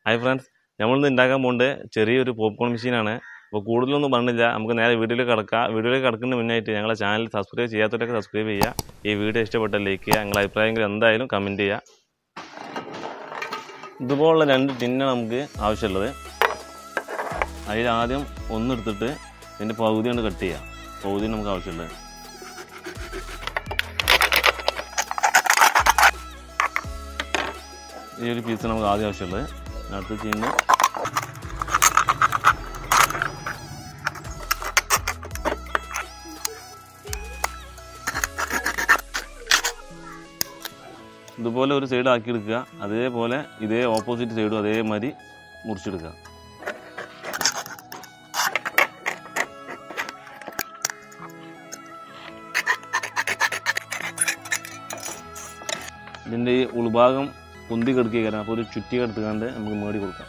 hi friends നമ്മളിന്ന് ഉണ്ടാക്കാൻ പോകുന്നത് ചെറിയൊരു പോപ്കോൺ മെഷീനാണ് അപ്പോൾ കൂടുതലൊന്നും പറഞ്ഞില്ല നമുക്ക് നേരെ വീഡിയോയിൽ കിടക്കാം വീഡിയോയിൽ കിടക്കുന്നതിന് മുന്നായിട്ട് ഞങ്ങളെ ചാനൽ സബ്സ്ക്രൈബ് ചെയ്യാത്തവരൊക്കെ സബ്സ്ക്രൈബ് ചെയ്യുക ഈ വീഡിയോ ഇഷ്ടപ്പെട്ടാൽ ലൈക്ക് ചെയ്യുക നിങ്ങളുടെ അഭിപ്രായങ്ങൾ എന്തായാലും കമൻറ്റ് ചെയ്യുക ഇതുപോലുള്ള രണ്ട് ടിന്നാണ് നമുക്ക് ആവശ്യമുള്ളത് അതിൽ ആദ്യം ഒന്നെടുത്തിട്ട് ഇതിൻ്റെ പകുതി കൊണ്ട് കട്ട് ചെയ്യുക പകുതി നമുക്ക് ആവശ്യമുള്ളത് ഈ ഒരു പീസ് നമുക്ക് ആദ്യം ആവശ്യമുള്ളത് അടുത്ത് ചെയ്യുന്ന ഇതുപോലെ ഒരു സൈഡ് ആക്കി എടുക്കുക അതേപോലെ ഇതേ ഓപ്പോസിറ്റ് സൈഡും അതേമാതിരി മുറിച്ചെടുക്കുക ഇതിൻ്റെ ഈ ഉൾഭാഗം പൊന്തി കിടക്കുകയാണ് അപ്പോൾ ഒരു ചുറ്റി എടുത്തുകൊണ്ട് നമുക്ക് മേടി കൊടുക്കാം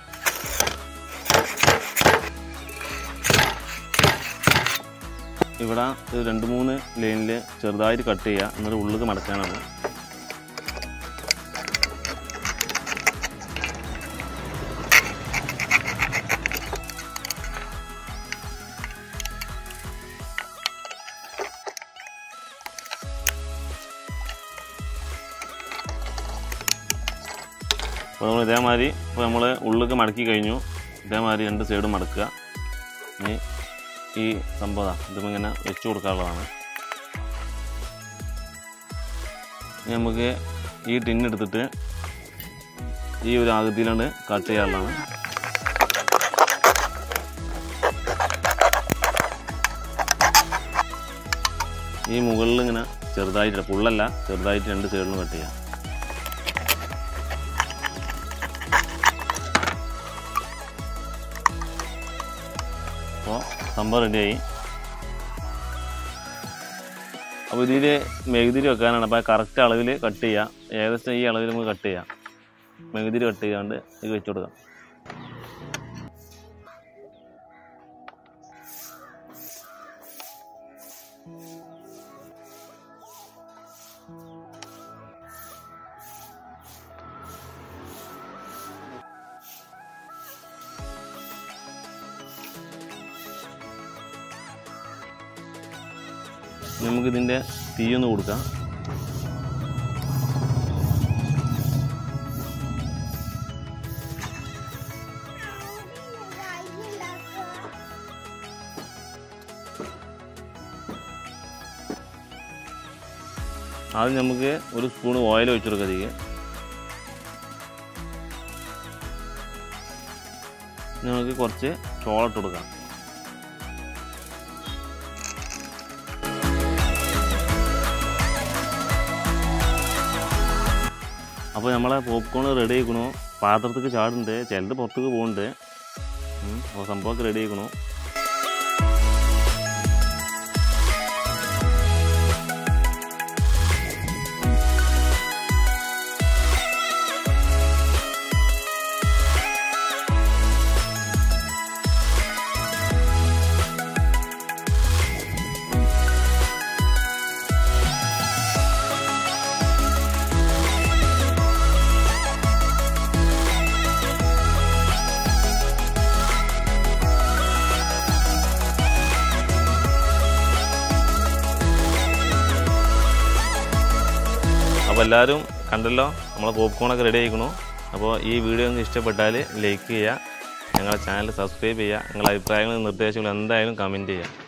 ഇവിടെ ഒരു രണ്ട് മൂന്ന് ലൈനിൽ ചെറുതായിട്ട് കട്ട് ചെയ്യുക എന്നിട്ട് ഉള്ളിൽ മടക്കാനാണ് അപ്പോൾ നമ്മൾ ഇതേമാതിരി ഇപ്പോൾ നമ്മൾ ഉള്ളിലേക്ക് മടക്കി കഴിഞ്ഞു ഇതേമാതിരി രണ്ട് സൈഡും മടക്കുക ഇനി ഈ സംഭവം ഇതിപ്പോൾ ഇങ്ങനെ വെച്ച് കൊടുക്കാനുള്ളതാണ് ഇനി നമുക്ക് ഈ ടിന്നെടുത്തിട്ട് ഈ ഒരു ആകൃതിയിലാണ് കട്ട് ചെയ്യാനുള്ളതാണ് ഈ മുകളിൽ ഇങ്ങനെ ചെറുതായിട്ട് ഫുള്ളല്ല ചെറുതായിട്ട് രണ്ട് സൈഡിലും കട്ട് ചെയ്യാം അപ്പോൾ സംഭവം റെഡിയായി അപ്പോൾ ഇതിൽ മെഴുകുതിരി വെക്കാനാണ് അപ്പോൾ കറക്റ്റ് അളവിൽ കട്ട് ചെയ്യാം ഏകദേശം ഈ അളവിൽ നമുക്ക് കട്ട് ചെയ്യാം മെഴുകുതിരി കട്ട് ചെയ്യാണ്ട് ഇത് വെച്ച് കൊടുക്കാം നമുക്കിതിൻ്റെ തീയൊന്ന് കൊടുക്കാം ആദ്യം നമുക്ക് ഒരു സ്പൂൺ ഓയിൽ ഒഴിച്ചു കൊടുക്കാം അതിലേക്ക് നമുക്ക് കുറച്ച് ചോളം ഇട്ട് കൊടുക്കാം അപ്പോൾ നമ്മളെ പോപ്കോൺ റെഡി ആയിക്കണു പാത്രത്തേക്ക് ചാടുന്നുണ്ട് ചിലത് പുറത്തേക്ക് പോകുന്നുണ്ട് ഉം, അപ്പോൾ സംഭവമൊക്കെ റെഡി ആയിക്കണു അപ്പോൾ എല്ലാവരും കണ്ടല്ലോ നമ്മളെ പോപ്കോണൊക്കെ റെഡി ആയിക്കണു അപ്പോൾ ഈ വീഡിയോ നിങ്ങൾക്ക് ഇഷ്ടപ്പെട്ടാൽ ലൈക്ക് ചെയ്യുക ഞങ്ങളുടെ ചാനൽ സബ്സ്ക്രൈബ് ചെയ്യുക നിങ്ങളുടെ അഭിപ്രായങ്ങളും നിർദ്ദേശങ്ങളും എന്തായാലും കമൻറ്റ് ചെയ്യുക